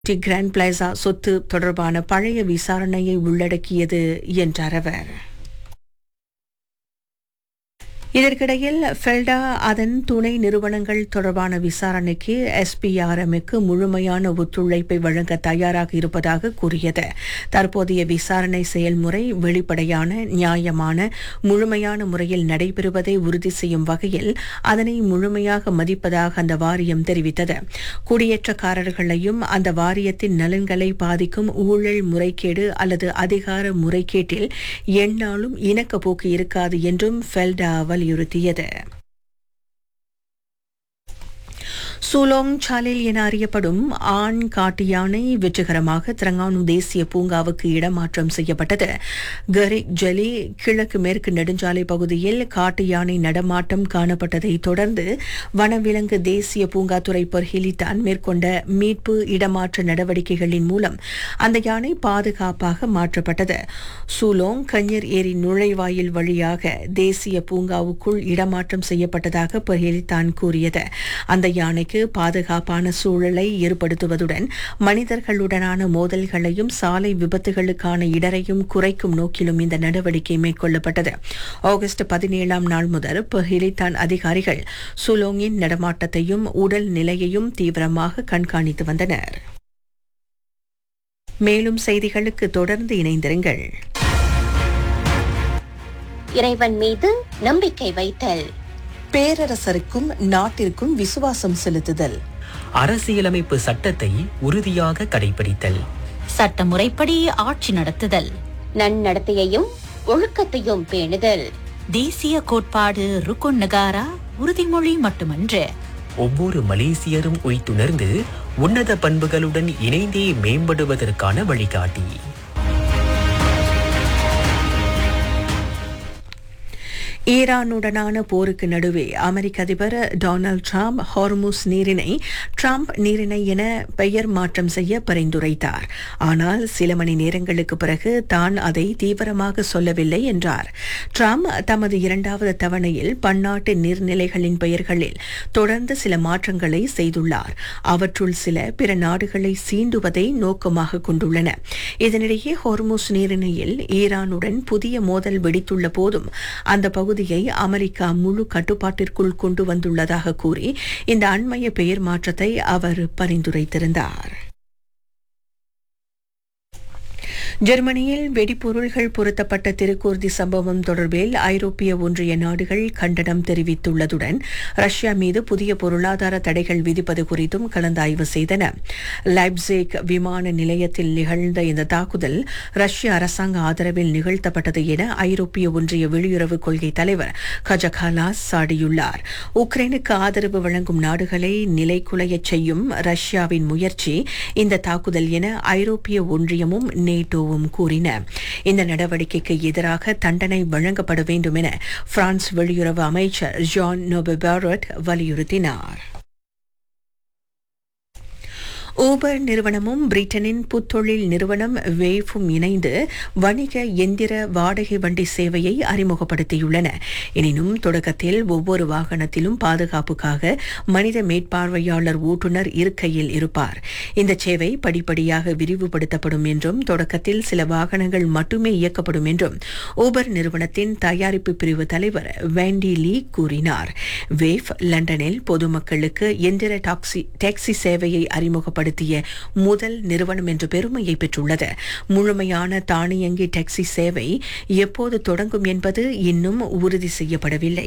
D grand plaza சொத்து தொடர்பான பழைய விசாரணையை உள்ளடக்கியது என்றார் அவர் இதற்கிடையில் ஃபெல்டா அதன் துணை நிறுவனங்கள் தொடர்பான விசாரணைக்கு எஸ்பிஆர்எம்முக்கு முழுமையான ஒத்துழைப்பை வழங்க தயாராக இருப்பதாக கூறியது தற்போதைய விசாரணை செயல்முறை வெளிப்படையான நியாயமான முழுமையான முறையில் நடைபெறுவதை உறுதி செய்யும் வகையில் அதனை முழுமையாக மதிப்பதாக அந்த வாரியம் தெரிவித்தது குடியேற்றக்காரர்களையும் அந்த வாரியத்தின் நலன்களை பாதிக்கும் ஊழல் முறைகேடு அல்லது அதிகார முறைகேட்டில் எந்நாளும் இணக்கப்போக்கு இருக்காது என்றும் ஃபெல்டா வலியுறுத்தியது சூலோங் சாலில் என அறியப்படும் ஆண் காட்டு யானை வெற்றிகரமாக திரங்கானு தேசிய பூங்காவுக்கு இடமாற்றம் செய்யப்பட்டது கரிக் ஜலி கிழக்கு மேற்கு நெடுஞ்சாலை பகுதியில் காட்டு யானை நடமாட்டம் காணப்பட்டதை தொடர்ந்து வனவிலங்கு தேசிய பூங்காத்துறை பர்ஹிலித்தான் மேற்கொண்ட மீட்பு இடமாற்ற நடவடிக்கைகளின் மூலம் அந்த யானை பாதுகாப்பாக மாற்றப்பட்டது சூலோங் கஞ்சர் ஏரி நுழைவாயில் வழியாக தேசிய பூங்காவுக்குள் இடமாற்றம் செய்யப்பட்டதாக பர்ஹிலித்தான் கூறியது அந்த யானைக்கு பாதுகாப்பான சூழலை ஏற்படுத்துவதுடன் மனிதர்களுடனான மோதல்களையும் சாலை விபத்துகளுக்கான இடரையும் குறைக்கும் நோக்கிலும் இந்த நடவடிக்கை மேற்கொள்ளப்பட்டது ஆகஸ்ட் பதினேழாம் நாள் முதல் பஹிலித்தான் அதிகாரிகள் சுலோங்கின் நடமாட்டத்தையும் உடல் நிலையையும் தீவிரமாக கண்காணித்து வந்தனர் மேலும் செய்திகளுக்கு தொடர்ந்து இணைந்திருங்கள் இறைவன் மீது நம்பிக்கை வைத்தல் பேரரசருக்கும் நாட்டிற்கும் விசுவாசம் செலுத்துதல் அரசியலமைப்பு சட்டத்தை உறுதியாக கடைபிடித்தல் சட்ட முறைப்படி ஆட்சி நடத்துதல் நன்னடத்தையையும் ஒழுக்கத்தையும் பேணுதல் தேசிய கோட்பாடு ருக்குன் நகாரா உறுதிமொழி மட்டுமன்று ஒவ்வொரு மலேசியரும் உய்த்துணர்ந்து உன்னத பண்புகளுடன் இணைந்தே மேம்படுவதற்கான வழிகாட்டி ஈரானுடனான போருக்கு நடுவே அமெரிக்க அதிபர் டொனால்டு டிரம்ப் ஹார்முஸ் நீரினை ட்ரம்ப் நீரிணை என பெயர் மாற்றம் செய்ய பரிந்துரைத்தார் ஆனால் சில மணி நேரங்களுக்கு பிறகு தான் அதை தீவிரமாக சொல்லவில்லை என்றார் ட்ரம்ப் தமது இரண்டாவது தவணையில் பன்னாட்டு நீர்நிலைகளின் பெயர்களில் தொடர்ந்து சில மாற்றங்களை செய்துள்ளார் அவற்றுள் சில பிற நாடுகளை சீண்டுவதை நோக்கமாக கொண்டுள்ளன இதனிடையே ஹோர்முஸ் நீரிணையில் ஈரானுடன் புதிய மோதல் வெடித்துள்ள போதும் அந்த பகுதியை அமெரிக்கா முழு கட்டுப்பாட்டிற்குள் கொண்டு வந்துள்ளதாக கூறி இந்த அண்மைய பெயர் மாற்றத்தை அவர் பரிந்துரைத்திருந்தார் ஜெர்மனியில் வெடிபொருள்கள் பொருத்தப்பட்ட திருக்கூர்தி சம்பவம் தொடர்பில் ஐரோப்பிய ஒன்றிய நாடுகள் கண்டனம் தெரிவித்துள்ளதுடன் ரஷ்யா மீது புதிய பொருளாதார தடைகள் விதிப்பது குறித்தும் கலந்தாய்வு செய்தன லைப்சேக் விமான நிலையத்தில் நிகழ்ந்த இந்த தாக்குதல் ரஷ்ய அரசாங்க ஆதரவில் நிகழ்த்தப்பட்டது என ஐரோப்பிய ஒன்றிய வெளியுறவு கொள்கை தலைவர் கஜகாலாஸ் சாடியுள்ளார் உக்ரைனுக்கு ஆதரவு வழங்கும் நாடுகளை நிலைக்குலையச் செய்யும் ரஷ்யாவின் முயற்சி இந்த தாக்குதல் என ஐரோப்பிய ஒன்றியமும் நேட்டோவும் கூறின இந்த நடவடிக்கைக்கு எதிராக தண்டனை வழங்கப்பட வேண்டும் என பிரான்ஸ் வெளியுறவு அமைச்சர் ஜான் நோபெபாரட் வலியுறுத்தினார் ஊபர் நிறுவனமும் பிரிட்டனின் புத்தொழில் நிறுவனம் வேஃபும் இணைந்து வணிக எந்திர வாடகை வண்டி சேவையை அறிமுகப்படுத்தியுள்ளன எனினும் தொடக்கத்தில் ஒவ்வொரு வாகனத்திலும் பாதுகாப்புக்காக மனித மேற்பார்வையாளர் ஓட்டுநர் இருக்கையில் இருப்பார் இந்த சேவை படிப்படியாக விரிவுபடுத்தப்படும் என்றும் தொடக்கத்தில் சில வாகனங்கள் மட்டுமே இயக்கப்படும் என்றும் ஊபர் நிறுவனத்தின் தயாரிப்பு பிரிவு தலைவர் வேண்டி லீ கூறினார் வேஃப் லண்டனில் பொதுமக்களுக்கு எந்திர டாக்ஸி டாக்ஸி சேவையை அறிமுகப்படுத்த பயன்படுத்திய முதல் நிறுவனம் என்ற பெருமையை பெற்றுள்ளது முழுமையான தானியங்கி டாக்ஸி சேவை எப்போது தொடங்கும் என்பது இன்னும் உறுதி செய்யப்படவில்லை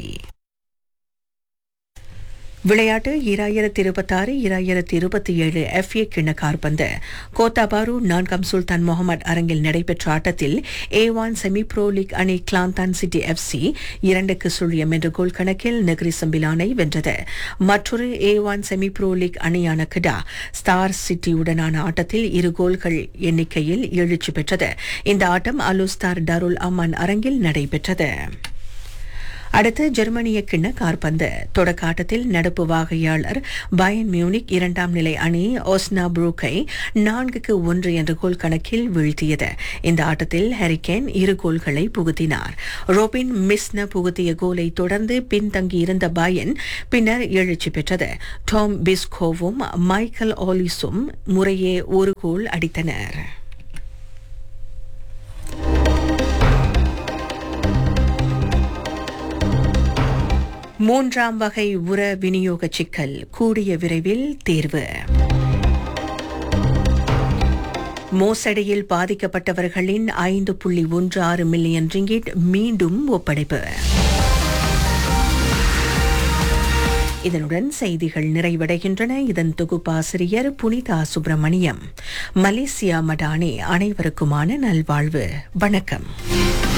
விளையாட்டு இராயிரத்தி இருபத்தாறு இராயிரத்தி இருபத்தி ஏழு எஃப்ஏ கிண்ண கார்பந்து கோத்தாபாரு நான்காம் சுல்தான் முகமது அரங்கில் நடைபெற்ற ஆட்டத்தில் A one semi pro league அணி கிளாந்தான் சிட்டி எஃப்சி இரண்டுக்கு சுழியம் என்ற கோல் கணக்கில் நெகிரி சம்பிலானை வென்றது மற்றொரு A one semi pro league அணியான கிடா ஸ்டார் சிட்டியுடனான ஆட்டத்தில் இரு கோல்கள் எண்ணிக்கையில் எழுச்சி பெற்றது இந்த ஆட்டம் அலுஸ்தார் டருல் அமான் அரங்கில் நடைபெற்றது அடுத்து ஜெர்மனிய கிண்ண கார்பந்து தொடக்க ஆட்டத்தில் நடப்பு வாகையாளர் பயன் மியூனிக் இரண்டாம் நிலை அணி ஒஸ்னா புரூக்கை நான்குக்கு ஒன்று என்ற கோல் கணக்கில் வீழ்த்தியது இந்த ஆட்டத்தில் ஹரிகேன் இரு கோல்களை புகுத்தினார் ரோபின் மிஸ்ன புகுத்திய கோலை தொடர்ந்து பின்தங்கியிருந்த பயன் பின்னர் எழுச்சி பெற்றது டாம் பிஸ்கோவும் மைக்கேல் ஆலிஸும் முறையே ஒரு கோல் அடித்தனர் மூன்றாம் வகை உர விநியோக சிக்கல் கூடிய விரைவில் தேர்வு மோசடியில் பாதிக்கப்பட்டவர்களின் ஐந்து புள்ளி ஒன்று ஆறு மில்லியன் ரிங்கிட் மீண்டும் ஒப்படைப்பு இதனுடன் செய்திகள் நிறைவடைகின்றன இதன் தொகுப்பாசிரியர் புனிதா சுப்பிரமணியம் மலேசியா மடானே அனைவருக்குமான நல்வாழ்வு வணக்கம்